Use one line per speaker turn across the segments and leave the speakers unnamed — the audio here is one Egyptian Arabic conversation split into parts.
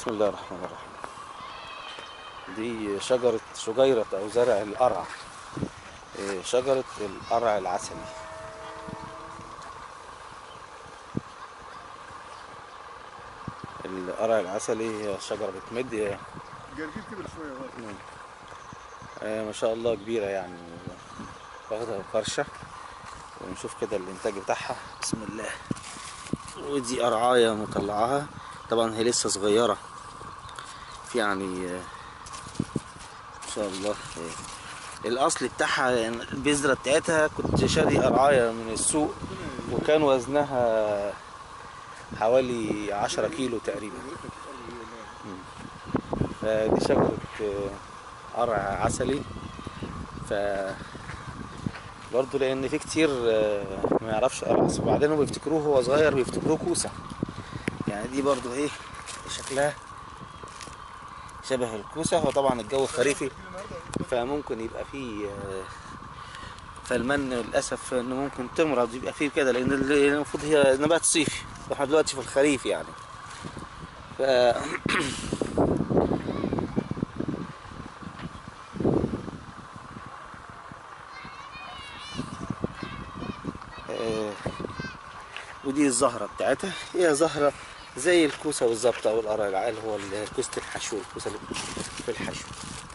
بسم الله الرحمن الرحيم دي شجرة شجيرة أو زرع القرع إيه، شجرة القرع العسلي القرع العسلي هي شجرة بتمد
جرجير كبر شويه اهو
آه، ما شاء الله كبيرة يعني واخدة فرشة ونشوف كده الإنتاج بتاعها بسم الله ودي قرعاية مطلعاها طبعا هي لسه صغيرة في يعني آه، ما شاء الله آه، الأصل بتاعها يعني البذرة بتاعتها كنت شاري قرعاية من السوق وكان وزنها حوالي عشرة كيلو تقريبا فدي شجرة آه، قرع عسلي ف برضه لان في كتير آه، ما يعرفش قرع عسلي وبعدين هم بيفتكروه هو صغير بيفتكروه كوسه يعني دي برضه ايه شكلها شبه الكوسه هو طبعا الجو خريفي فممكن يبقى فيه آه، فالمن للاسف انه ممكن تمرض يبقى فيه كده لان ال- المفروض هي نبات صيفي واحنا دلوقتي في الخريف يعني ف آه، ودي الزهرة بتاعتها هي زهرة زي الكوسة بالظبط أو القرع العقل هو ال- كوسة الحشو الكوسة اللي في الحشو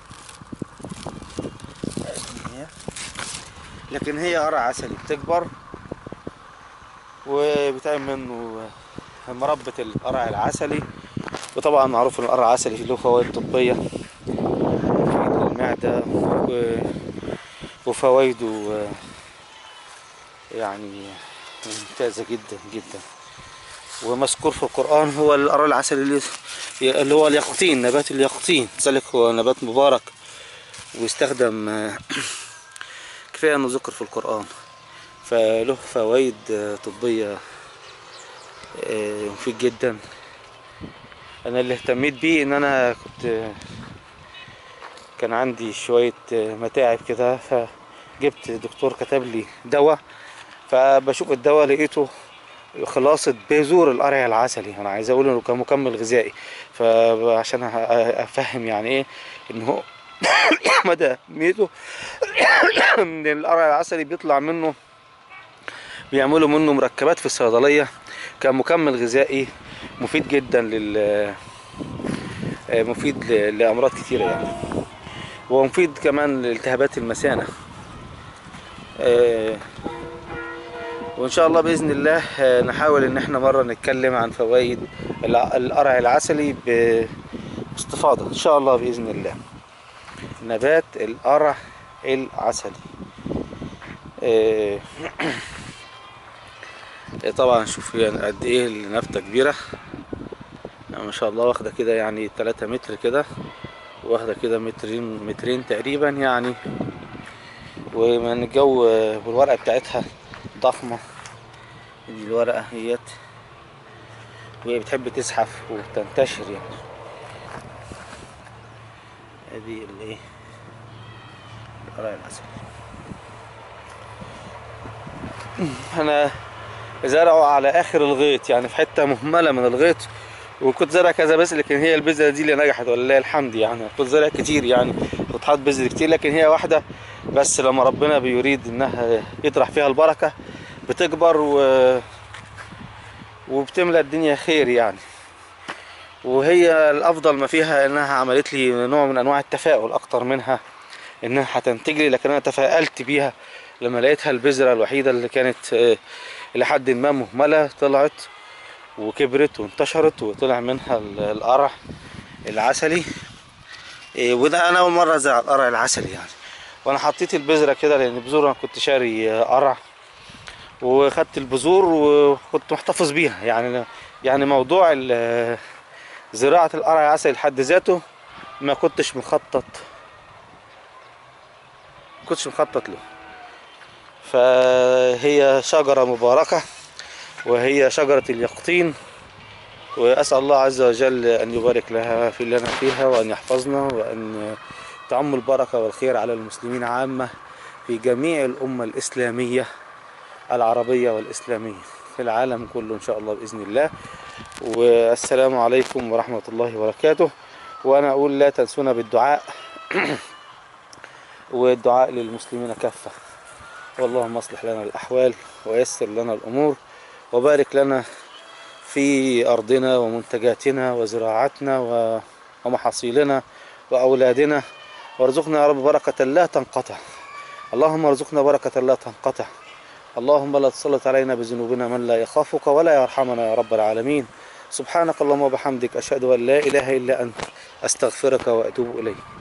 هي. لكن هي قرع عسلي بتكبر وبتعمل منه مربة القرع العسلي وطبعا معروف ان القرع العسلي له فوائد طبية مفيد للمعدة و- وفوائده يعني ممتازة جدا جدا ومذكور في القرآن هو القرع العسلي اللي اللي هو اليقطين نبات اليقطين ذلك هو نبات مبارك ويستخدم آه، كفاية انه ذكر في القرآن فله فوائد آه، طبية آه، مفيد جدا انا اللي اهتميت بيه ان انا كنت آه، كان عندي شوية آه، متاعب كده فجبت دكتور كتب لي دواء فبشوف الدواء لقيته خلاصة بذور القرع العسلي انا عايز اقول انه كمكمل غذائي فعشان أ- افهم يعني ايه ان هو مدى اهميته ان القرع العسلي بيطلع منه بيعملوا منه مركبات في الصيدلية كمكمل غذائي مفيد جدا لل مفيد ل- لأمراض كتيرة يعني ومفيد كمان لالتهابات المثانة آه، وان شاء الله باذن الله آه، نحاول ان احنا مره نتكلم عن فوائد الع- القرع العسلي باستفاضه ان شاء الله باذن الله نبات القرع العسلي آه، طبعا شوف يعني قد ايه النبته كبيره يعني ما شاء الله واخده كده يعني 3 متر كده واخده كده مترين مترين تقريبا يعني ومن الجو والورقه بتاعتها ضخمه دي الورقه هيت وهي بتحب تزحف وتنتشر يعني ادي الايه القرع العسل انا زرعه على اخر الغيط يعني في حته مهمله من الغيط وكنت زارع كذا بس لكن هي البذره دي اللي نجحت ولله الحمد يعني كنت زارع كتير يعني كنت حاطط بذر كتير لكن هي واحده بس لما ربنا بيريد انها يطرح فيها البركه بتكبر و... وبتملى الدنيا خير يعني وهي الافضل ما فيها انها عملت لي نوع من انواع التفاؤل اكتر منها انها هتنتج لي لكن انا تفائلت بيها لما لقيتها البذره الوحيده اللي كانت آه، لحد ما مهمله طلعت وكبرت وانتشرت وطلع منها ال- القرع العسلي إيه، وده انا اول مره ازرع القرع العسلي يعني وانا حطيت البذره كده لان بذور انا كنت شاري آه، قرع وخدت البذور وكنت محتفظ بيها يعني يعني موضوع ال- زراعه القرع العسلي لحد ذاته ما كنتش مخطط ما كنتش مخطط له فهي شجره مباركه وهي شجرة اليقطين وأسأل الله عز وجل أن يبارك لها في لنا فيها وأن يحفظنا وأن تعم البركة والخير على المسلمين عامة في جميع الأمة الإسلامية العربية والإسلامية في العالم كله إن شاء الله بإذن الله والسلام عليكم ورحمة الله وبركاته وأنا أقول لا تنسونا بالدعاء والدعاء للمسلمين كافة واللهم اصلح لنا الأحوال ويسر لنا الأمور وبارك لنا في أرضنا ومنتجاتنا وزراعتنا و- ومحاصيلنا وأولادنا وارزقنا يا رب بركة لا تنقطع اللهم ارزقنا بركة لا تنقطع اللهم لا تسلط علينا بذنوبنا من لا يخافك ولا يرحمنا يا رب العالمين سبحانك اللهم وبحمدك أشهد أن لا إله إلا أنت أستغفرك وأتوب إليك